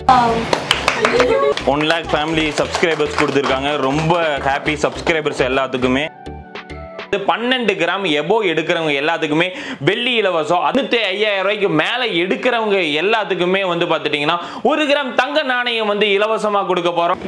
one lakh family subscribers கொடுத்துருக்காங்க ரொம்ப happy subscribers எல்லாத்துக்குமே இது பன்னெண்டு கிராம் எபோ எடுக்கிறவங்க எல்லாத்துக்குமே வெள்ளி இலவசம் அடுத்து ஐயாயிரம் ரூபாய்க்கு மேலே எடுக்கிறவங்க எல்லாத்துக்குமே வந்து பார்த்துட்டிங்கன்னா ஒரு கிராம் தங்க நாணயம் வந்து இலவசமாக கொடுக்க போகிறோம்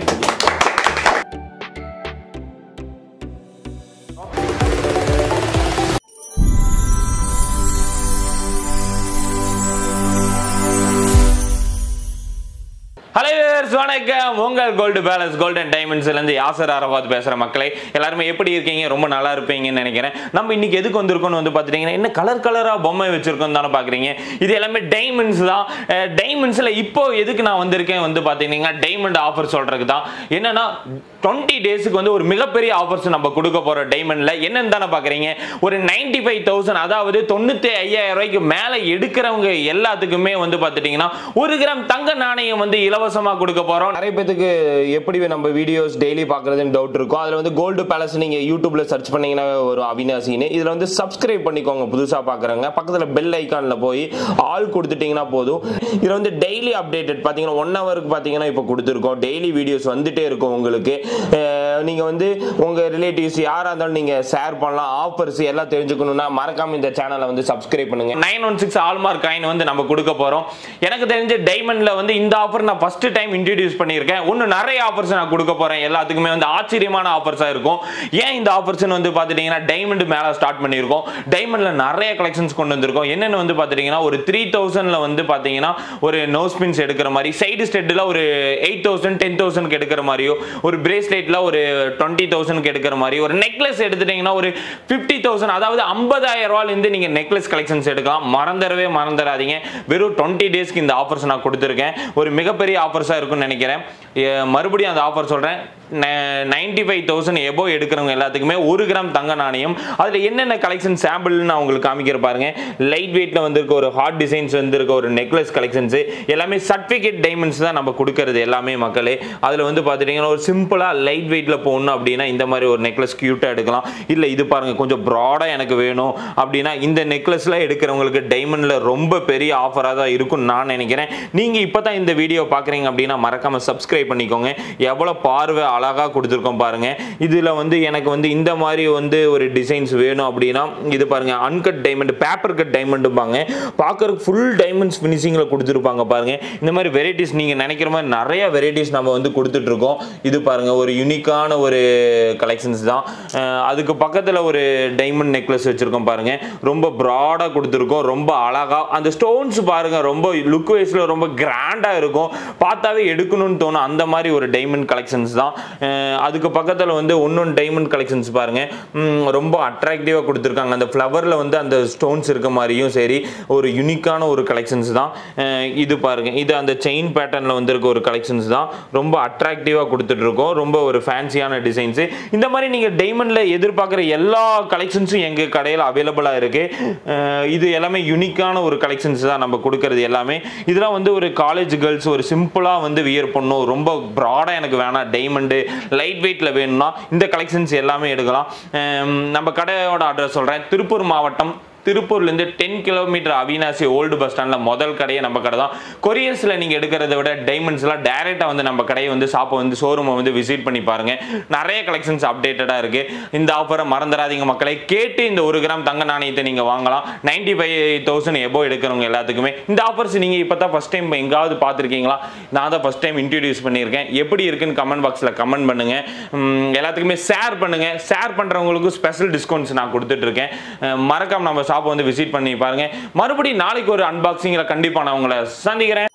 ஹலோ viewers, வணக்கம் உங்கள் கோல்டு பேலன்ஸ் கோல்டன் டைமண்ட்ஸ்லேருந்து யாசர் அரபாத் பேசுகிற மக்களை எல்லாருமே எப்படி இருக்கீங்க ரொம்ப நல்லா இருப்பீங்கன்னு நினைக்கிறேன் நம்ம இன்னைக்கு எதுக்கு வந்திருக்கோம்னு வந்து பார்த்துட்டீங்கன்னா என்ன கலர் கலராக பொம்மை வச்சிருக்கோம் தானே பார்க்குறீங்க இது எல்லாமே டைமண்ட்ஸ் தான் டைமண்ட்ஸில் இப்போ எதுக்கு நான் வந்திருக்கேன் வந்து பார்த்தீங்கன்னா டைமண்ட் ஆஃபர் சொல்கிறதுக்கு தான் என்னன்னா டுவெண்ட்டி டேஸுக்கு வந்து ஒரு மிகப்பெரிய ஆஃபர்ஸ் நம்ம கொடுக்க போகிறோம் டைமண்டில் என்னன்னு தானே பார்க்குறீங்க ஒரு நைன்டி ஃபைவ் தௌசண்ட் அதாவது தொண்ணூற்றி ஐயாயிரம் ரூபாய்க்கு மேலே எடுக்கிறவங்க எல்லாத்துக்குமே வந்து பார்த்துட்டிங்கன்னா ஒரு கிராம் தங்க நாணயம் வந்து இலவசமாக கொடுக்க போகிறோம் நிறைய பேத்துக்கு எப்படி நம்ம வீடியோஸ் டெய்லி பார்க்குறதுன்னு டவுட் இருக்கும் அதில் வந்து கோல்டு பேலஸ் நீங்கள் யூடியூப்ல சர்ச் பண்ணீங்கன்னா ஒரு அவினாசின்னு இதில் வந்து சப்ஸ்கிரைப் பண்ணிக்கோங்க புதுசாக பார்க்குறவங்க பக்கத்தில் பெல் ஐக்கானில் போய் ஆல் கொடுத்துட்டீங்கன்னா போதும் இதில் வந்து டெய்லி அப்டேட்டட் பார்த்தீங்கன்னா ஒன் ஹவருக்கு பார்த்தீங்கன்னா இப்போ கொடுத்துருக்கோம் டெய்லி வீடியோஸ் வந்துட்டே இருக்கும் உங்களுக்கு நீங்கள் வந்து உங்கள் ரிலேட்டிவ்ஸ் யாராக இருந்தாலும் நீங்கள் ஷேர் பண்ணலாம் ஆஃபர்ஸ் எல்லாம் தெரிஞ்சுக்கணும்னா மறக்காம இந்த சேனலை வந்து சப்ஸ்கிரைப் பண்ணுங்க nine one six hallmark coin வந்து நம்ம கொடுக்க போறோம் எனக்கு தெரிஞ்ச டைமண்ட்ல வந்து இந்த ஆஃபர் நான் ஃபர்ஸ்ட் டைம் இன்ட்ரடியூஸ் பண்ணியிருக்கேன் இன்னும் நிறைய ஆஃபர்ஸ் நான் கொடுக்க போறேன் எல்லாத்துக்குமே வந்து ஆச்சரியமான ஆஃபர்ஸா இருக்கும் ஏன் இந்த ஆஃபர்ஸ் வந்து பார்த்துட்டீங்கன்னா டைமண்ட் மேல ஸ்டார்ட் பண்ணியிருக்கோம் டைமண்ட்ல நிறைய கலெக்ஷன்ஸ் கொண்டு வந்திருக்கோம் என்னென்னு வந்து பார்த்துட்டீங்கன்னா ஒரு த்ரீ தௌசண்ட்ல வந்து பார்த்தீங்கன்னா ஒரு நோஸ் பின்ஸ் எடுக்கிற மாதிரி சைடு ஸ்டெட்டில் ஒரு எயிட் தௌசண்ட் டென் தௌசண்ட்க்கு எடுக்கிற மாதிரியோ ஒரு பிரேஸ்லெட்ல ஒரு டுவெண்ட்டி தௌசண்ட்க்கு எடுக்கிற மாதிரி ஒரு நெக்லஸ் எடுத்துட்டீங்கன்னா ஒரு ஃபிஃப்டி தௌசண்ட் அதாவது ஐம்பதாயிரம் ரூபாயிலிருந்து நீங்கள் நெக்லஸ் கலெக்ஷன்ஸ் எடுக்கலாம் மறந்துடவே மறந்துடாதீங்க வெறும் டுவெண்ட்டி டேஸ்க்கு இந்த ஆஃபர்ஸ் நான் கொடுத்துருக்கேன் ஒரு மிகப்பெரிய ஆஃபர்ஸாக இருக்கும்னு நினைக்கிறேன் எ, மறுபடியும் அந்த ஆஃபர் சொல்கிறேன் நைன்டி ஃபைவ் தௌசண்ட் எபோ எடுக்கிறவங்க எல்லாத்துக்குமே ஒரு கிராம் தங்க நாணயம் அதில் என்னென்ன கலெக்ஷன் சாம்பிள் நான் உங்களுக்கு காமிக்கிற பாருங்க லைட் வெயிட்டில் வந்திருக்க ஒரு ஹார்ட் டிசைன்ஸ் வந்திருக்க ஒரு நெக்லஸ் கலெக்ஷன்ஸ் எல்லாமே சர்டிஃபிகேட் டைமண்ட்ஸ் தான் நம்ம கொடுக்கறது எல்லாமே மக்களே அதில் வந்து பார்த்துட்டிங்கன்னா ஒரு சிம்பிளாக லைட் வெயிட்டில் போகணும் அப்படின்னா இந்த மாதிரி ஒரு நெக்லஸ் க்யூட்டாக எடுக்கலாம் இல்லை இது பாருங்க கொஞ்சம் ப்ராடாக எனக்கு வேணும் அப்படின்னா இந்த நெக்லஸ்லாம் எடுக்கிறவங்களுக்கு டைமண்டில் ரொம்ப பெரிய ஆஃபராக தான் இருக்கும்னு நான் நினைக்கிறேன் நீங்கள் இப்போ தான் இந்த வீடியோ பார்க்குறீங்க அப்படின்னா மறக்காமல் சப்ஸ்கிரைப் பண்ணிக்கோங்க எவ்வளோ பார்வை அழகாக கொடுத்துருக்கோம் பாருங்க இதில் வந்து எனக்கு வந்து இந்த மாதிரி வந்து ஒரு டிசைன்ஸ் வேணும் அப்படின்னா இது பாருங்க அன்கட் டைமண்ட் பேப்பர் கட் டைமண்டுப்பாங்க பார்க்கறதுக்கு ஃபுல் டைமண்ட்ஸ் ஃபினிஷிங்கில் கொடுத்துருப்பாங்க பாருங்க இந்த மாதிரி வெரைட்டிஸ் நீங்கள் நினைக்கிற மாதிரி நிறைய வெரைட்டிஸ் நம்ம வந்து கொடுத்துட்டு இருக்கோம் இது பாருங்க ஒரு யூனிக்கான ஒரு கலெக்ஷன்ஸ் தான் அஹ் அதுக்கு பக்கத்தில் ஒரு டைமண்ட் நெக்லஸ் வச்சிருக்கோம் பாருங்க ரொம்ப ப்ராடாக கொடுத்துருக்கோம் ரொம்ப அழகா அந்த ஸ்டோன்ஸ் பாருங்க ரொம்ப லுக் வைஸில் ரொம்ப கிராண்டாக இருக்கும் பார்த்தாவே எடுக்கணும்னு தோணும் அந்த மாதிரி ஒரு டைமண்ட் கலெக்ஷன்ஸ் தான் அஹ் அதுக்கு பக்கத்தில் வந்து ஒன்னொன்று டைமண்ட் கலெக்ஷன்ஸ் பாருங்க உம் ரொம்ப அட்ராக்டிவாக கொடுத்துருக்காங்க அந்த ஃப்ளவரில் வந்து அந்த ஸ்டோன்ஸ் இருக்க மாதிரியும் சரி ஒரு யூனிக்கான ஒரு கலெக்ஷன்ஸ் தான் அஹ் இது பாருங்க இது அந்த செயின் பேட்டர்னில் வந்திருக்க ஒரு கலெக்ஷன்ஸ் தான் ரொம்ப அட்ராக்டிவாக கொடுத்துட்டு இருக்கோம் ரொம்ப ஒரு ஃபேன்சியான டிசைன்ஸு இந்த மாதிரி நீங்கள் டைமண்டில் எதிர்பார்க்குற எல்லா கலெக்ஷன்ஸும் எங்கள் கடையில் அவைலபிளாக இருக்குது இது எல்லாமே யூனிக்கான ஒரு கலெக்ஷன்ஸ் தான் நம்ம கொடுக்கறது எல்லாமே இதெல்லாம் வந்து ஒரு காலேஜ் கேர்ள்ஸ் ஒரு சிம்பிளாக வந்து வியர் பண்ணும் ரொம்ப ப்ராடாக எனக்கு வேணாம் டைமண்டு லைட் வெயிட்டில் வேணும்னா இந்த கலெக்ஷன்ஸ் எல்லாமே எடுக்கலாம் அஹ் நம்ம கடையோட அட்ரஸ் சொல்கிறேன் திருப்பூர் மாவட்டம் திருப்பூர்லேருந்து ten kilometre Avinashi old bus ஸ்டாண்டில் முதல் கடையே நம்ம கடை தான் கொரியர்ஸில் நீங்கள் எடுக்கிறத விட டைமண்ட்ஸ்லாம் டேரெக்டாக வந்து நம்ம கடையை வந்து ஷாப்பை வந்து ஷோரூமை வந்து விசிட் பண்ணி பாருங்க நிறைய கலெக்ஷன்ஸ் அப்டேட்டடாக இருக்குது இந்த ஆஃபரை மறந்துடாதீங்க மக்களை கேட்டு இந்த ஒரு கிராம் தங்க நாணயத்தை நீங்கள் வாங்கலாம் நைன்டி ஃபைவ் தௌசண்ட் எபோ எடுக்கிறவங்க எல்லாத்துக்குமே இந்த ஆஃபர்ஸ் நீங்கள் இப்போ தான் ஃபஸ்ட் டைம் எங்காவது பார்த்துருக்கீங்களா நான் தான் ஃபஸ்ட் டைம் இன்ட்ரடியூஸ் பண்ணியிருக்கேன் எப்படி இருக்குன்னு கமெண்ட் பாக்ஸில் கமெண்ட் பண்ணுங்க உம், எல்லாத்துக்குமே ஷேர் பண்ணுங்க ஷேர் பண்ணுறவங்களுக்கு ஸ்பெஷல் டிஸ்கவுண்ட்ஸ் நான் கொடுத்துட்ருக்கேன் மறக்காம நம்ம ஷாப்பை வந்து விசிட் பண்ணி பாருங்க மறுபடியும் நாளைக்கு ஒரு அன்பாக்சிங்கில் கண்டிப்பாக நான் உங்களை சந்திக்கிறேன்